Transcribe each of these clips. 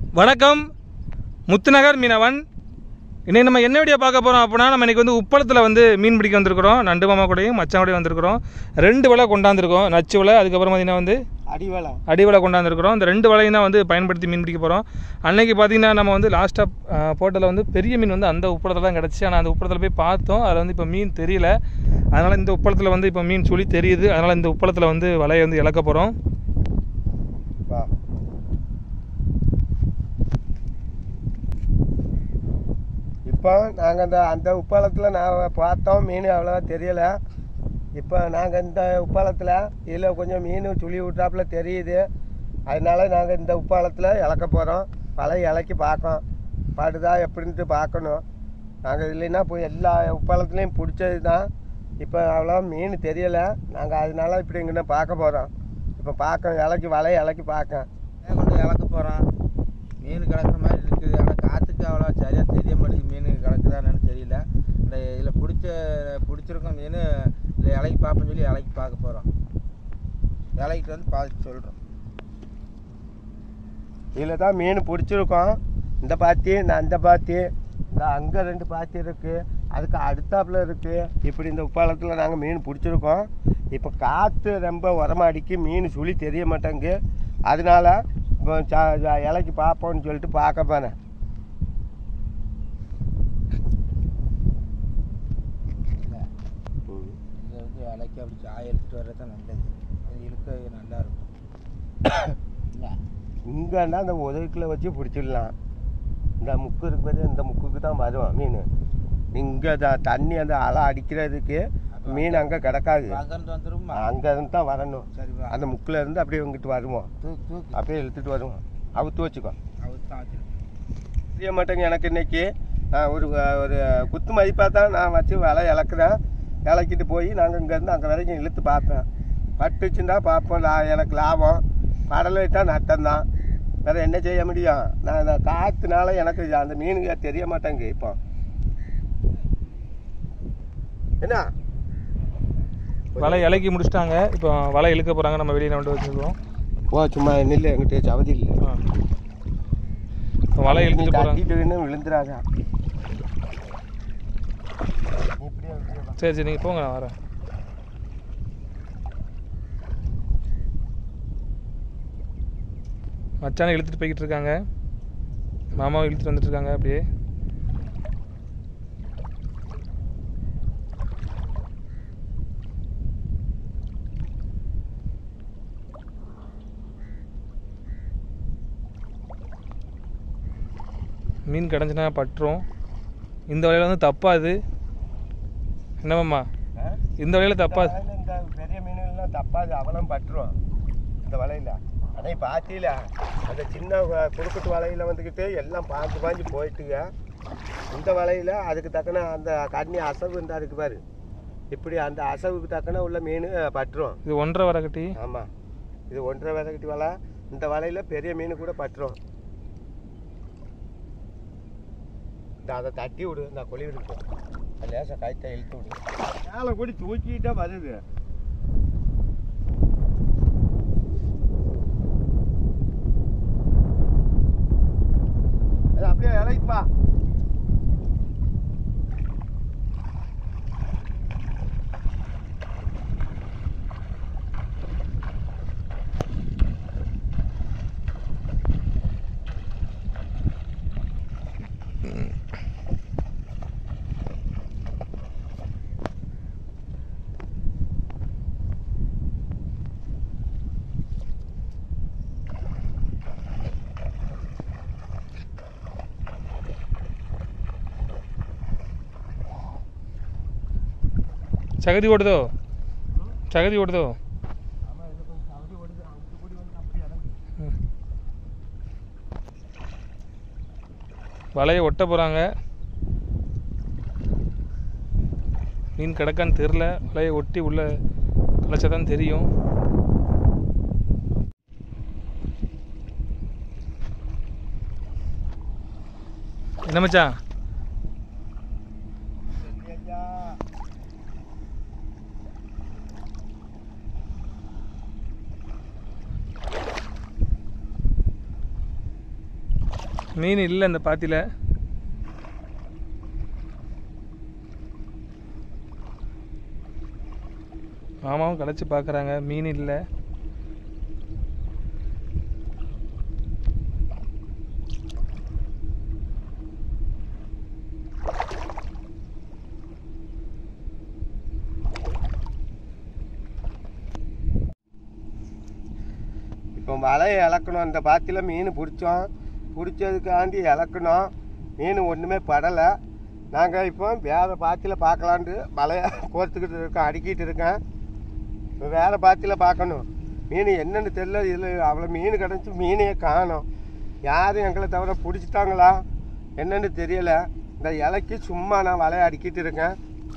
வணக்கம் முத்துநகர் மீனவன் இன்னைக்கு நம்ம என்ன வீடியோ பார்க்க போகிறோம் அப்படின்னா நம்ம இன்னைக்கு வந்து உப்பளத்தில் வந்து மீன் பிடிக்க வந்திருக்கிறோம் நண்டு மாமா கூடயும் மச்சான் கூடயும் வந்திருக்கிறோம் ரெண்டு வலை கொண்டாந்துருக்கோம் நச்சு வலை அதுக்கப்புறம் பார்த்தீங்கன்னா வந்து அடிவளம் அடி வலை கொண்டாந்துருக்கிறோம் இந்த ரெண்டு வலையும் தான் வந்து பயன்படுத்தி மீன் பிடிக்க போகிறோம் அன்னைக்கு பார்த்தீங்கன்னா நம்ம வந்து லாஸ்ட்டாக போட்டதில் வந்து பெரிய மீன் வந்து அந்த உப்பளத்தில் தான் கிடச்சி ஆனால் அந்த உப்பளத்தில் போய் பார்த்தோம் அதில் வந்து இப்போ மீன் தெரியல அதனால் இந்த உப்பளத்தில் வந்து இப்போ மீன் சுழி தெரியுது அதனால் இந்த உப்பளத்தில் வந்து வலையை வந்து இழக்க போகிறோம் வா இப்போ நாங்கள் அந்த அந்த உப்பாலத்தில் நான் பார்த்தோம் மீன் அவ்வளோவா தெரியல இப்போ நாங்கள் இந்த உப்பாலத்தில் இதில் கொஞ்சம் மீன் சுழி விட்டாப்புல தெரியுது அதனால நாங்கள் இந்த உப்பாலத்தில் இழக்க போகிறோம் பல இலக்கி பார்க்கோம் படுதா எப்படின்ட்டு பார்க்கணும் நாங்கள் இல்லைன்னா போய் எல்லா உப்பாலத்துலேயும் பிடிச்சது தான் இப்போ அவ்வளோ மீன் தெரியலை நாங்கள் அதனால இப்படி இங்கே பார்க்க போகிறோம் இப்போ பார்க்க இலக்கி வலை இலக்கி பார்க்க ஏன் கொண்டு இழக்க போகிறோம் மீன் கிடக்குற மாதிரி இருக்குது ஆனால் காற்றுக்கு அவ்வளோ சரியாக தெரிய மாட்டேங்குது மீன் கிடக்குதான்னு தெரியல இந்த இதில் பிடிச்ச பிடிச்சிருக்கோம் மீன் இல்லை இலைக்கு பார்ப்போம்னு சொல்லி இலைக்கு பார்க்க போகிறோம் இலைக்கு வந்து பார்த்து சொல்கிறோம் இதில் தான் மீன் பிடிச்சிருக்கோம் இந்த பாத்தி நான் அந்த பாத்தி இந்த அங்கே ரெண்டு பாத்தி இருக்குது அதுக்கு அடுத்தாப்புல இருக்குது இப்படி இந்த உப்பாலத்தில் நாங்கள் மீன் பிடிச்சிருக்கோம் இப்போ காற்று ரொம்ப உரமா அடிக்கி மீன் சுழி தெரிய மாட்டேங்கு அதனால இப்போ ச- ச- இலைக்கு பார்ப்போம்னு சொல்லிட்டு பார்க்க போனேன் இல்லை இதை வந்து இலைக்கு அப்படி சாய இழுத்துட்டு வர்றது தான் நல்லது அது இழுக்க நல்லா இருக்கும் இல்லை இங்கேன்னா அந்த உதவிக்குள்ள வச்சு பிடிச்சிடலாம் இந்த முக்கு இருக்குது இந்த முக்குக்கு தான் வரும் மீன் இங்கே தண்ணி அந்த அலை அடிக்கிறதுக்கு மீன் அங்கே கிடக்காது அங்கேருந்து வந்துருமா அங்கே இருந்து தான் வரணும் சரி வா அந்த முக்கில் இருந்து அப்படியே இங்கிட்டு வருவோம் தூக்கு தூக்கு அப்படியே இழுத்துட்டு வருவோம் அவுத்து வச்சுக்கோ அவர் தான் வச்சிருக்கேன் தெரிய மாட்டேங்க எனக்கு இன்னைக்கு நான் ஒரு ஒரு குத்து மதிப்பாக தான் நான் வச்சு வலை இழக்கிறேன் இலக்கிட்டு போய் நாங்கள் இங்கேருந்து அங்கே வரைக்கும் இழுத்து பார்ப்பேன் பட்டுச்சுன்னா பார்ப்போம் லா எனக்கு லாபம் படலைட்டா நட்டம் தான் வேறு என்ன செய்ய முடியும் நான் இந்த காற்றுனால எனக்கு அந்த மீனுங்க தெரிய மாட்டேங்க இப்போ என்ன வலை இலக்கி முடிச்சிட்டாங்க இப்போ வலை இழுக்க போகிறாங்க நம்ம வெளியே கொண்டு வச்சுருக்கோம் ஓ சும்மா நில்லு எங்கிட்ட சவதி இல்லை இப்போ வலை இழுத்துட்டு போகிறாங்க தட்டிட்டு விழுந்துடாதா இப்படியே இப்படியே வா. சரி சரி நீங்கள் போங்க நான் வரேன் மச்சானை இழுத்துட்டு போய்கிட்டு இருக்காங்க மாமாவும் இழுத்துட்டு வந்துட்டு இருக்காங்க அப்படியே மீன் கிடஞ்சுனா பட்டுரும் இந்த வலையில் வந்து தப்பாது என்னமாம்மா ஆ? இந்த வலையில் தப்பாது இந்த வலையில இந்த பெரிய மீன்கள்லாம் தப்பாது அவனும் பட்டுரும் இந்த வலையில அதே பாத்தியில அந்த சின்ன வ- குறுக்கட்டு வலையில வந்துக்கிட்டு எல்லாம் பாஞ்சு பாஞ்சு போயிட்டுங்க இந்த வலையில அதுக்கு தக்கன அந்த கண்ணி அசவு இருந்தா இருக்கு பாரு இப்படி அந்த அசவுக்கு தக்கன உள்ள மீன் பட்டுரும் இது ஒன்றரை வரை கட்டி ஆமாம் இது ஒன்றரை விதக்கட்டி வலை இந்த வலையில பெரிய மீன் கூட பட்டுரும் இந்த அதை தட்டி விடு இந்த கொழி விடு அது லேசாக கைத்தை இழுத்து விடு மேலே கூடி தூக்கிட்டே வருது அது அப்படியே இலைப்பா சகதி ஓடுதோ சகதி ஓடுதோ ம். வலையை ஒட்ட போகிறாங்க மீன் கிடக்கான்னு தெரில வலையை ஒட்டி உள்ள கலைச்சா தான் தெரியும் என்ன மச்சான் ஐயா மீன் இல்லை இந்த பாத்தியில் மாமாவும் கலைச்சி பார்க்குறாங்க மீன் இல்லை இப்போ வலையை இழக்கணும் இந்த பாத்தியில் மீன் பிடிச்சோம் பிடிச்சதுக்காண்டி இழக்கணும் மீன் ஒன்றுமே படலை நாங்கள் இப்போ வேறு பாத்தியில் பார்க்கலான்ட்டு வலையை கோர்த்துக்கிட்டு இருக்கோம் அடுக்கிட்டு இருக்கேன் இப்போ வேறு பாத்தியில் பார்க்கணும் மீன் என்னன்னு தெரியல இதில் அவ்வளோ மீன் கிடச்சி மீனையே காணோம் யாரும் எங்களை தவிர பிடிச்சிட்டாங்களா என்னன்னு தெரியல இந்த இலைக்கு சும்மா நான் வலையை அடுக்கிட்டு இருக்கேன்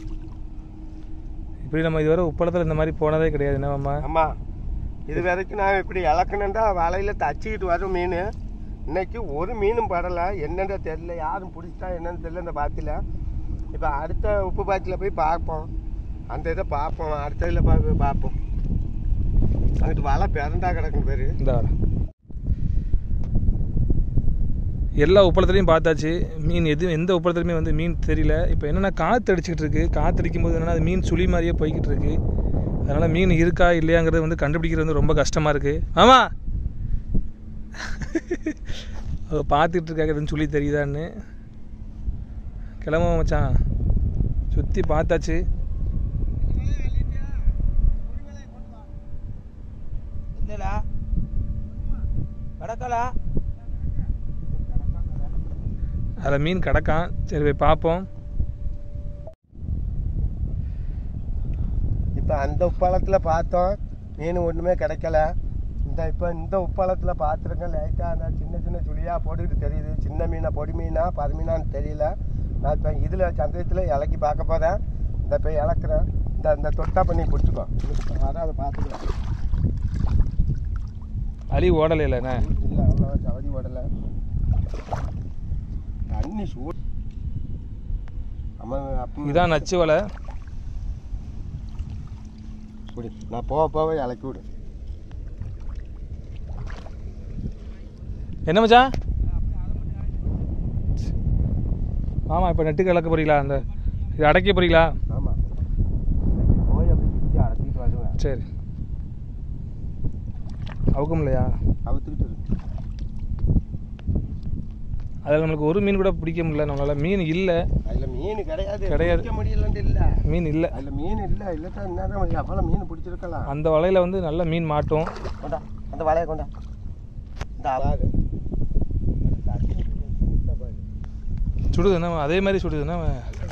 இப்படி நம்ம இதுவரை உப்பளத்தில் இந்த மாதிரி போனதே கிடையாது என்ன மாமா ஆமாம் இது வரைக்கும் நான் இப்படி இலக்கணுண்டா வலையில் தச்சிக்கிட்டு வரும் மீன் இன்னைக்கு ஒரு மீனும் படலை என்னன்னு தெரியல யாரும் பிடிச்சிட்டா என்னன்னு தெரியல இந்த பாத்தியில் இப்போ அடுத்த உப்பு பாத்தியில் போய் பார்ப்போம் அந்த இதை பார்ப்போம் அடுத்த இதில் பார்க்க பார்ப்போம் அங்கிட்டு வலை பிறண்டா கிடக்கும் பேர் இந்த வரேன் எல்லா உப்பளத்துலையும் பார்த்தாச்சு மீன் எது எந்த உப்பளத்துலையுமே வந்து மீன் தெரியல இப்போ என்னென்னா காற்று அடிச்சுக்கிட்டு இருக்கு காற்று அடிக்கும் போது என்னென்னா அது மீன் சுழி மாதிரியே போய்கிட்டு இருக்கு அதனால் மீன் இருக்கா இல்லையாங்கிறது வந்து கண்டுபிடிக்கிறது வந்து ரொம்ப கஷ்டமாக இருக்குது ஆமா அவ பார்த்துட்டு இருக்காங்க எதுவும் சொல்லி தெரியுதான்னு கிளம்ப மச்சான் சுற்றி பார்த்தாச்சு என்னடா கடக்கலா அதில் மீன் கிடக்கான் சரி போய் பார்ப்போம் இப்போ அந்த உப்பாளத்தில் பார்த்தோம் மீன் ஒன்றுமே கிடைக்கல இந்த இப்போ இந்த உப்பாளத்தில் பார்த்துருக்கேன் லைட்டாக அந்த சின்ன சின்ன சுழியாக போட்டுக்கிட்டு தெரியுது சின்ன மீனா பொடி மீனா பரு மீனான்னு தெரியல நான் இப்போ இதில் சந்தேகத்தில் இலக்கி பார்க்க போகிறேன் இந்த இப்போ இழக்கிறேன் இந்த இந்த தொட்டா பண்ணி பிடிச்சிக்கோ அதான் அதை பார்த்துக்கிறேன் அழி ஓடலை இல்லைண்ணே இல்லை அவ்வளோ சவதி ஓடலை தண்ணி சூடு அம்மா அப்போ இதான் நச்சு வலை குடி நான் போக போக இலக்கி விடு என்ன மச்சான் ஆமாம் இப்போ நெட்டு கலக்க போறீங்களா அந்த இது அடைக்க போறீங்களா ஆமாம் போய் அப்படி சுற்றி அடைச்சிக்கிட்டு வருவேன் சரி அவுக்கும் இல்லையா அவுத்துக்கிட்டு இருக்கு அதில் நம்மளுக்கு ஒரு மீன் கூட பிடிக்க முடியல நம்மளால மீன் இல்லை அதில் மீன் கிடையாது கிடையாது. பிடிக்க முடியலன்ட்டு இல்லை மீன் இல்லை அதில் மீன் இல்லை இல்லை தான் என்ன எவ்வளோ மீன் பிடிச்சிருக்கலாம் அந்த வலையில் வந்து நல்ல மீன் மாட்டும் கொண்டா அந்த வலையை கொண்டா இந்த அவாது சுடுது என்ன அதே மாதிரி சுடுது என்ன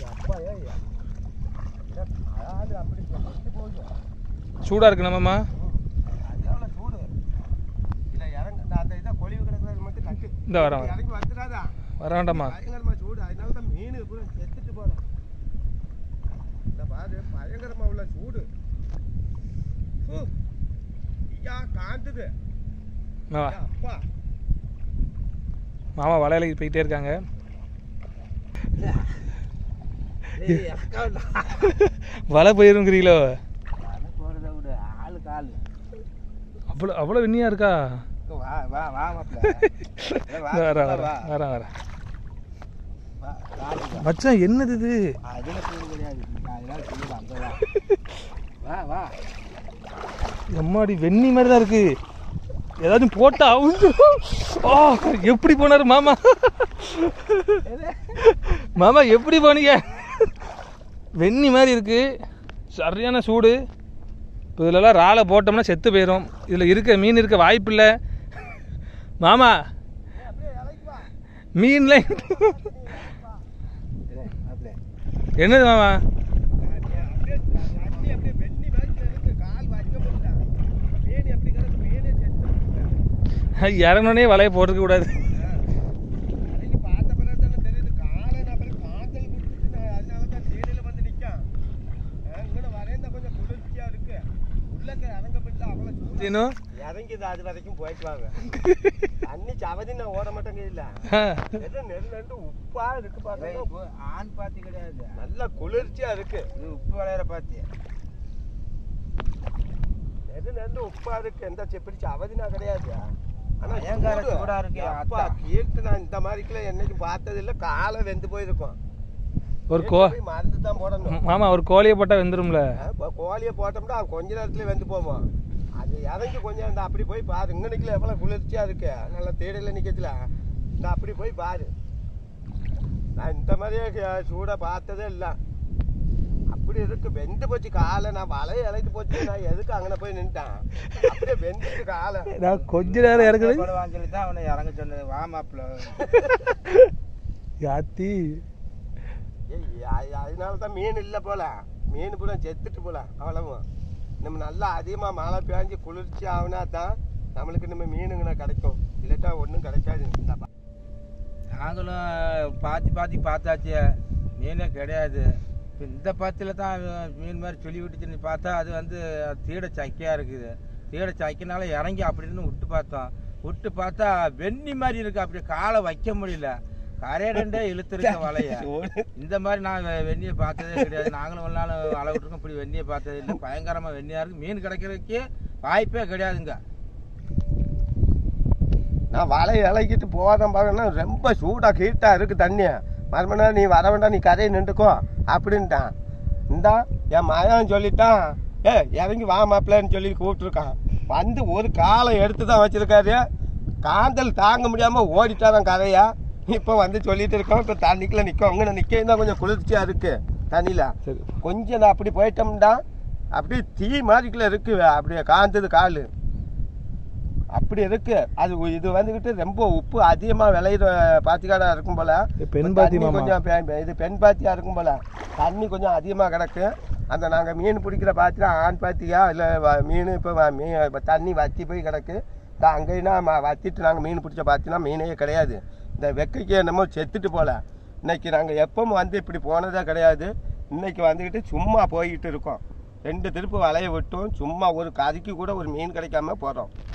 அப்படி சொல்லிட்டு போகுது சூடாக இருக்கு நம்மம்மா அது எவ்வளோ சூடு இல்லை இறங்க இந்த அந்த இதை கொழிவு கிடக்குறது மட்டும் கட்டு இந்த வரேன் வரேன் இறங்கி வந்துடாதா வர வேண்டாமா பயங்கரமா சூடு அதனால தான் மீன் பூரா செத்துட்டு போகிறோம் இந்த பாரு பயங்கரமா உள்ள சூடு ஹூ. ஐயா காந்துது வா ஐயா, அப்பா மாமா வலையில போயிட்டே இருக்காங்க வலை போயிருங்கிறீங்களோ போகிறத விட ஆளுக்கு ஆள் அவ்வளோ அவ்வளோ வெண்ணியா இருக்கா வா வா வா மாப்பிள்ள வா, வர வா, வர வா. வரேன் வரேன் வா, ராஜிக்கா. மச்சான் என்னது இது அதுல சூடு கிடையாது அதனால சூடு அங்கே வா வா வா எம்மாடி வெண்ணி மாதிரி தான் இருக்கு ஏதாச்சும் போட்டா அவுந்து ஆ எப்படி போனாரு மாமா மாமா எப்படி போனீங்க வெண்ணி மாதிரி இருக்கு சரியான சூடு இப்போ இதுலலாம் ராலை போட்டோம்னா செத்து போயிடும் இதில் இருக்க மீன் இருக்க வாய்ப்பு இல்லை மாமா மீன்ல மாப்பிள்ள என்னது மாமா தண்ணி அப்படியே வெண்ணி மாதிரி இருக்கு கால் வைக்க முடியல மீன் எப்படி கிடக்கு மீனே செத்து இறங்கணுன்னே வலையை போட்டிருக்க கூடாது அன்னைக்கு பார்த்த பிறகு தானே தெரியுது காலை நான் அப்புறம் காய்ச்சல் குடிச்சிட்டு நான் அதனால தான் தேனியில் வந்து நிற்கான் இங்கே வரைந்த கொஞ்சம் குளிர்ச்சியா இருக்கு உள்ளக்க இறங்க முடியல அவ்வளோ சூடு இன்னும் இறங்கிது அது வரைக்கும் போயிட்டு வாங்க தண்ணி சவதி நான் ஓட மாட்டேங்க இல்ல எது நெல் நண்டு உப்பா இருக்கு பாருங்க இப்போ ஆண் பாத்தி கிடையாது நல்ல குளிர்ச்சியா இருக்கு இது உப்பு விளையிற பாத்தி எது நண்டு உப்பா இருக்கு எந்த செப்பிடி சவதினா கிடையாது ஆனா பயங்கர சூடு. சூடா இருக்கு, அப்பா, அத்தா. கீழ்த்து நான் இந்த மாதிரிக்குள்ள என்னைக்கும் பார்த்தது இல்ல காலை வெந்து போயிருக்கும் ஒரு கோ போய் மருந்து தான் போடணும் மாமா ஒரு கோழியை போட்டால் வெந்துரும்ல இப்போ கோழியை போட்டோம்னா அது கொஞ்ச நேரத்துல வெந்து போவோம் அது இறங்கி கொஞ்சம் இந்த அப்படி போய் பாரு இங்க நிக்கல எவ்வளவு குளிர்ச்சியா இருக்கு நல்லா தேடையில நிக்கத்துல இந்த அப்படி போய் பாரு நான் இந்த மாதிரியே க- சூடா பார்த்ததே இல்லை அப்படி இருக்கு வெந்து போச்சு காலை நான் வலையை இழைத்து போச்சு நான் எதுக்கு அங்கே போய் நின்ட்டேன் அப்படியே வெந்துட்டு காலை நான் கொஞ்ச நேரம் இறக்குது போடுவான்னு சொல்லி தான் அவனை இறங்க சொன்னது வா மாப்பிள்ள யாத்தி ஏய், அ- அதனால தான் மீன் இல்லை போல மீன் கூட செத்துட்டு போல அவ்வளவும் நம்ம நல்லா அதிகமாக மழை பெஞ்சு குளிர்ச்சி ஆகுனா தான் நம்மளுக்கு நம்ம மீனுங்கண்ணா கிடைக்கும் இல்லாட்டா ஒன்றும் கிடைக்காது இந்தாப்பா. நாங்களும் பாத்தி பாத்தி பார்த்தாச்சு மீனே கிடையாது இப்ப இந்த பத்தில் தான் மீன் மாதிரி சொல்லி விட்டுச்சுன்னு பார்த்தா அது வந்து தீட சக்கையாக இருக்குது தீட சக்கைனால இறங்கி அப்படின்னு விட்டு பார்த்தோம் விட்டு பார்த்தா வெண்ணி மாதிரி இருக்கு அப்படி காலை வைக்க முடியல கரையடண்டே இழுத்துருக்க வலைய இந்த மாதிரி நாங்கள் வெண்ணியை பார்த்ததே கிடையாது நாங்களும் ஒரு நாள் வலை விட்டுருக்கோம் இப்படி வெண்ணியை பார்த்ததே இல்லை பயங்கரமாக வெண்ணியாக இருக்கு மீன் கிடைக்கிறதுக்கு வாய்ப்பே கிடையாதுங்க நான் வலை இலக்கிட்டு போதான் பார்க்கணும் ரொம்ப சூடாக ஹீட்டாக இருக்குது தண்ணி மறுமணி நீ வர வேண்டாம் நீ கரையை நின்றுக்கோ அப்படின்ட்டான் இந்தா என் மகன் சொல்லிட்டான் ஏ இறங்கி வா மாப்பிள்ளன்னு சொல்லி கூப்பிட்டுருக்கான் வந்து ஒரு காலை எடுத்து தான் வச்சிருக்காரு காந்தல் தாங்க முடியாமல் ஓடிட்டாரான் கரையா இப்போ வந்து சொல்லிட்டு இருக்கோம் இப்போ தண்ணிக்குள்ள நிற்கும் அங்கே நிற்க தான் கொஞ்சம் குளிர்ச்சியாக இருக்கு தண்ணியில் சரி கொஞ்சம் நான் அப்படி போயிட்டோம்னா அப்படியே தீ மாதிரிக்குள்ள இருக்கு அப்படியே காந்தது கால் அப்படி இருக்கு அது உ- இது வந்துகிட்டு ரொம்ப உப்பு அதிகமா விளையிற பாத்திக்காடா இருக்கும் போல பெண் பாத்தி தண்ணி மாமா. கொஞ்சம் பெ- பெ- இது பெண் பாத்தியா இருக்கும் போல தண்ணி கொஞ்சம் அதிகமா கிடக்கு அந்த நாங்க மீன் பிடிக்கிற பாத்திரம் ஆண் பாத்தியா இல்ல வ- மீன் இப்போ மீன் இப்ப தண்ணி வத்தி போய் கிடக்கு இந்த அங்கேனா வத்திட்டு நாங்க மீன் பிடிச்ச பாத்தினா மீனே கிடையாது இந்த வெக்கைக்கு என்னமோ செத்துட்டு போல இன்னைக்கு நாங்க எப்பவும் வந்து இப்படி போனதே கிடையாது இன்னைக்கு வந்துக்கிட்டு சும்மா போய்கிட்டு இருக்கோம் ரெண்டு திருப்பு வலைய விட்டோம் சும்மா ஒரு கறிக்கு கூட ஒரு மீன் கிடைக்காம போறோம்